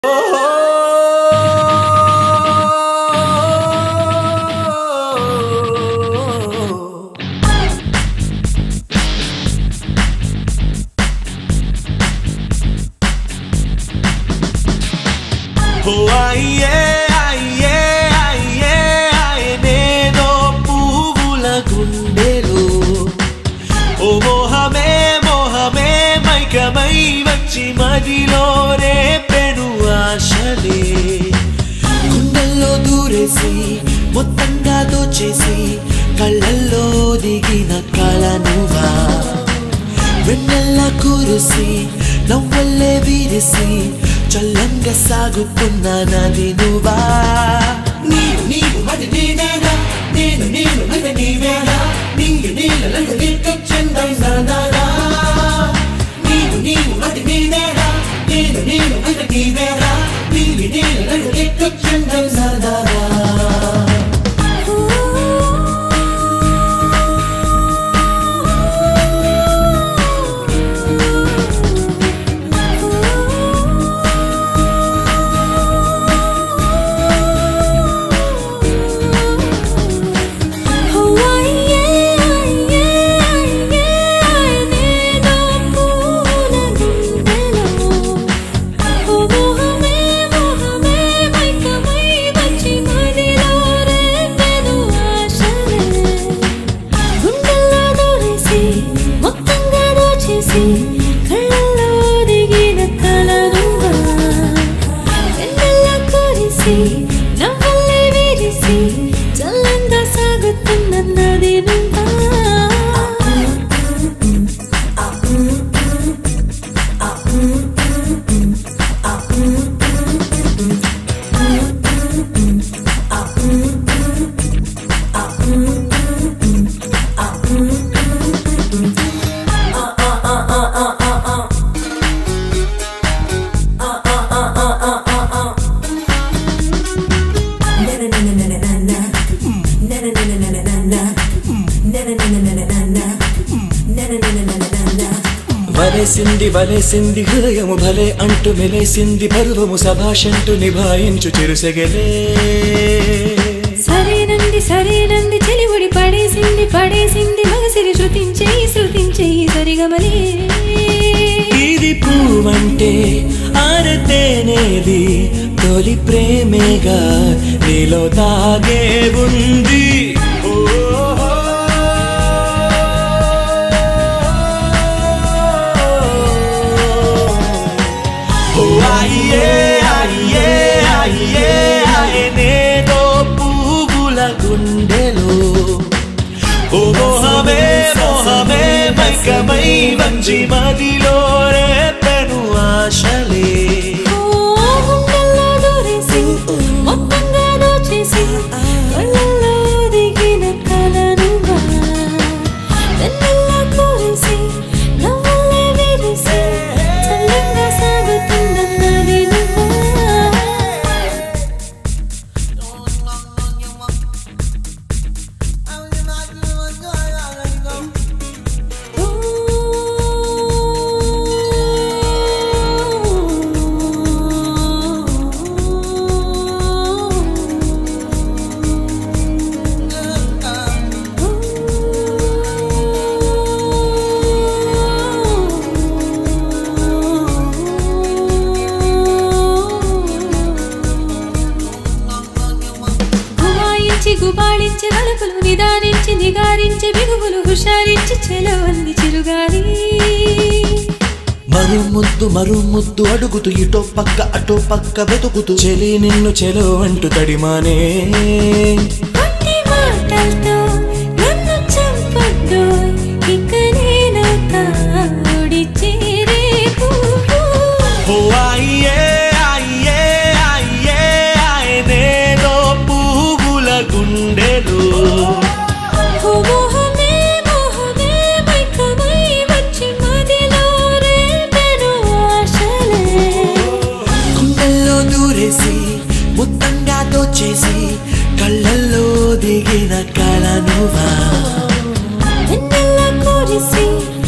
ఓ అయ్యే అయ్యే అయ్యే ఆయనేదో పువ్వుల గుండెలో ఓ మోహమే మోహమే మైకమై వచ్చి మదిలో రేపెను ఆశలే గుండెల్లో దూరేసి మొత్తంగా దోచేసి కళ్ళల్లో దిగిన కళ నువ్వా వెన్నెల్ల కురిసి నవ్వల్లే విరిసి చల్లంగా సాగుతున్న నది నువ్వా నీవు నీవు అది నేనేనా నేను నేను అది నీవేనా నీరు నీళ్ళలో నీకు చెందం నానా నీవు నీవు అది నేనేనా నేను నేను అది నీవేనా నీరు నీళ్ళలో నీకు చెందం నానా కళ్ళల్లో దిగిన కలరుగా వెన్నెల కురిసి నవ్వులే విరిసి చల్లంగా సాగుతున్న నది నుండా వలేసింది వలేసింది హృదయము భలే అంటూ మెలేసింది పర్వము సభాషంటూ నిభాయించు చిరుసెగలే సరేనండి సరేనండి చెలివుడి పడేసింది పడేసింది మగసిరి శృతించేయి శృతించేయి సరిగమలే ఇది పువ్వంటే ఆరతేనేది తొలి ప్రేమేగా నీలో తాగే ఉంది ఓ అయ్యే అయ్యే అయ్యే ఆయనేదో పువ్వుల గుండెలో ఓ మోహమే మోహమే మైకమై వంచి మదిలో రేపెను ఆశలే ఓ గుండెల్లో దూరేసి మొత్తంగా దోచేసి కళ్ళల్లో దిగిన కలనుగా వెన్నెల కురిసి నవ్వులే విరిసి చల్లంగా సాగుతున్న నది నువ్వా గుమాయించి గుబాళించి వలపులు నిదానించి నిగారించి బిగువులు హుషారించి చెలవంది చిరుగాలి మరు ముద్దు మరు ముద్దు అడుగుతూ ఇటో పక్క అటో పక్క వెతుకుతూ చెలి నిన్ను చెలో అంటూ తడిమానే కొట్టి మాటలతో నన్ను చంపొద్దు ఇక నేనవుతా ఒడి చేరే పువ్వు. ఓ అయ్యే అయ్యే అయ్యే ఆయనేదో పువ్వుల గుండెలో ఓ మోహమే మోహమే మైకమై వచ్చి మదిలో రేపెను ఆశలే గుండెల్లో దూరేసి మొత్తంగా దోచేసి కళ్ళల్లో దిగిన కళ నువ్వా వెన్నెల కురిసి